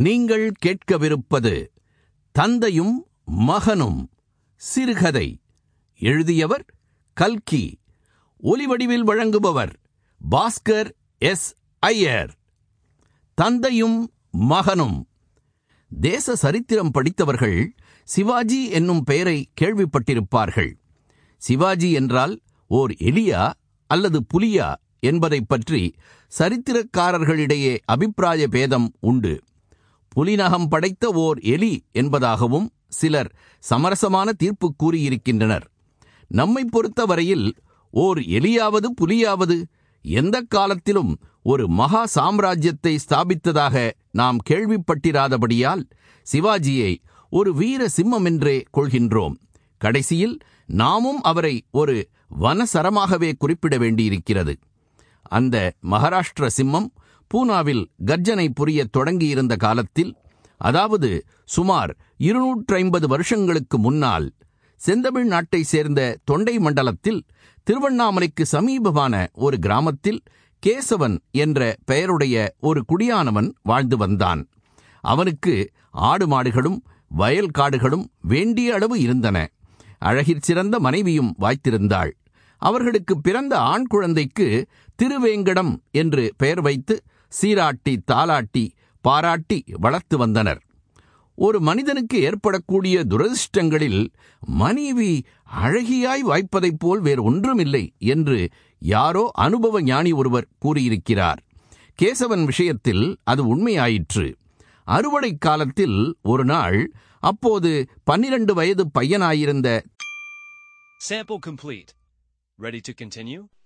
நீங்கள் கேட்கவிருப்பது தந்தையும் மகனும் சிறுகதை எழுதியவர் கல்கி ஒலிவடிவில் வழங்குபவர் பாஸ்கர் எஸ் ஐயர் தந்தையும் மகனும் தேச சரித்திரம் படித்தவர்கள் சிவாஜி என்னும் பெயரை கேள்விப்பட்டிருப்பார்கள் சிவாஜி என்றால் ஓர் எலியா அல்லது புலியா என்பதைப் பற்றி சரித்திரக்காரர்களிடையே அபிப்பிராய பேதம் உண்டு புலிநகம் படைத்த ஓர் எலி என்பதாகவும் சிலர் சமரசமான தீர்ப்பு கூறியிருக்கின்றனர் நம்மை பொறுத்தவரையில் ஓர் எலியாவது புலியாவது எந்த காலத்திலும் ஒரு மகா சாம்ராஜ்யத்தை ஸ்தாபித்ததாக நாம் கேள்விப்பட்டிராதபடியால் சிவாஜியை ஒரு வீர சிம்மம் என்றே கொள்கின்றோம் கடைசியில் நாமும் அவரை ஒரு வனசரமாகவே குறிப்பிட வேண்டியிருக்கிறது அந்த மகாராஷ்டிர சிம்மம் பூனாவில் கர்ஜனை புரிய தொடங்கியிருந்த காலத்தில் அதாவது சுமார் இருநூற்றி ஐம்பது வருஷங்களுக்கு முன்னால் செந்தமிழ் நாட்டை சேர்ந்த தொண்டை மண்டலத்தில் திருவண்ணாமலைக்கு சமீபமான ஒரு கிராமத்தில் கேசவன் என்ற பெயருடைய ஒரு குடியானவன் வாழ்ந்து வந்தான் அவனுக்கு ஆடு மாடுகளும் வயல் காடுகளும் வேண்டிய அளவு இருந்தன அழகிற் சிறந்த மனைவியும் வாய்த்திருந்தாள் அவர்களுக்கு பிறந்த ஆண் குழந்தைக்கு திருவேங்கடம் என்று பெயர் வைத்து சீராட்டி தாலாட்டி பாராட்டி வளர்த்து வந்தனர் ஒரு மனிதனுக்கு ஏற்படக்கூடிய துரதிர்ஷ்டங்களில் மனைவி அழகியாய் வாய்ப்பதைப் போல் வேறு ஒன்றுமில்லை என்று யாரோ அனுபவ ஞானி ஒருவர் கூறியிருக்கிறார் கேசவன் விஷயத்தில் அது உண்மையாயிற்று அறுவடை காலத்தில் ஒரு நாள் அப்போது பன்னிரண்டு வயது பையனாயிருந்த Sample complete. Ready to continue?